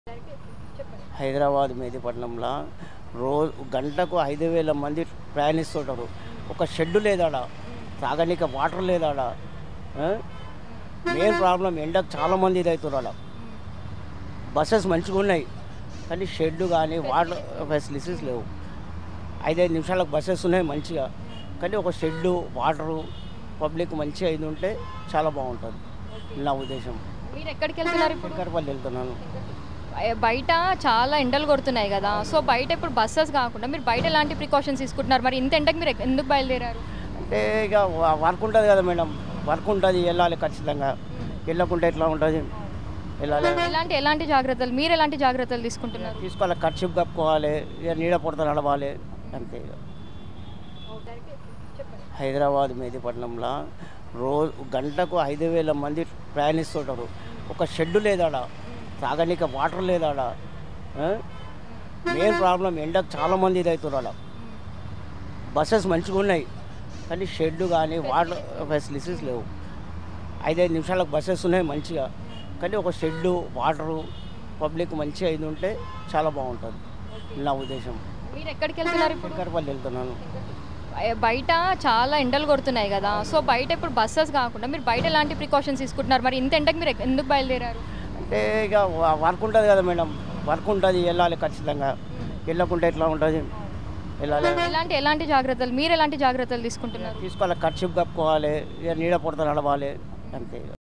హైదరాబాద్ మెహదీపట్నంలో రోజు గంటకు ఐదు వేల మంది ప్రయాణిస్తుంటారు ఒక షెడ్ లేదాడ తాగనీకి వాటర్ లేదాడ మెయిన్ ప్రాబ్లం ఎండకు చాలా మంది ఇదవుతారు ఆడ బస్సెస్ మంచిగా ఉన్నాయి కానీ షెడ్ కానీ వాటర్ ఫెసిలిటీస్ లేవు ఐదైదు నిమిషాలకు బస్సెస్ ఉన్నాయి మంచిగా కానీ ఒక షెడ్డు వాటరు పబ్లిక్ మంచిగా ఇది ఉంటే చాలా బాగుంటుంది నా ఉద్దేశం మీరు ఎక్కడికి వెళ్తున్నారు ఇప్పుడు శంకరపల్లి వెళ్తున్నాను బయ- బయట చాలా ఎండలు కొడుతున్నాయి కదా సో బయట ఇప్పుడు బస్సెస్ కాకుండా మీరు బయట ఎలాంటి ప్రికాషన్స్ తీసుకుంటున్నారు మరి ఇంత ఎండకు మీరు ఎక్- ఎందుకు బయలుదేరారు అంటే ఇక వ- వర్క్ ఉంటుంది కదా మేడం వర్క్ ఉంటుంది వెళ్ళాలి ఖచ్చితంగా వెళ్ళకుంటే ఎట్లా ఉంటుంది వెళ్ళాలి ఎలాంటి ఎలాంటి జాగ్రత్తలు మీరు ఎలాంటి జాగ్రత్తలు తీసుకుంటున్నారు తీసుకోవాలి ఖర్చు కప్పుకోవాలి ఇక నీడ పొడత నడవాలి అంతే ఇక హైదరాబాద్ మెహదీపట్నంలో రోజు గంటకు ఐదు వేల మంది ప్రయాణిస్తుంటారు ఒక షెడ్ లేదాడ తాగనీకి వాటర్ లేదాడ మెయిన్ ప్రాబ్లం ఎండకు చాలా మంది ఇదవుతారు ఆడ బస్సెస్ మంచిగా ఉన్నాయి కానీ షెడ్ కానీ వాటర్ ఫెసిలిటీస్ లేవు ఐదైదు నిమిషాలకు బస్సెస్ ఉన్నాయి మంచిగా కానీ ఒక షెడ్డు వాటరు పబ్లిక్ మంచిగా ఇది ఉంటే చాలా బాగుంటుంది నా ఉద్దేశం మీరు ఎక్కడికి వెళ్తున్నారు ఇప్పుడు శంకరపల్లి వెళ్తున్నాను బయ- బయట చాలా ఎండలు కొడుతున్నాయి కదా సో బయట ఇప్పుడు బస్సెస్ కాకుండా మీరు బయట ఎలాంటి ప్రికాషన్స్ తీసుకుంటున్నారు మరి ఇంత ఎండకు మీరు ఎక్- ఎందుకు బయలుదేరారు అంటే ఇక వ- వర్క్ ఉంటుంది కదా మేడం వర్క్ ఉంటుంది వెళ్ళాలి ఖచ్చితంగా వెళ్ళకుంటే ఎట్లా ఉంటుంది వెళ్ళాలి ఎలాంటి ఎలాంటి జాగ్రత్తలు మీరు ఎలాంటి జాగ్రత్తలు తీసుకుంటున్నారు తీసుకోవాలి ఖర్చు కప్పుకోవాలి ఇక నీడ పొడత నడవాలి అంతే ఇక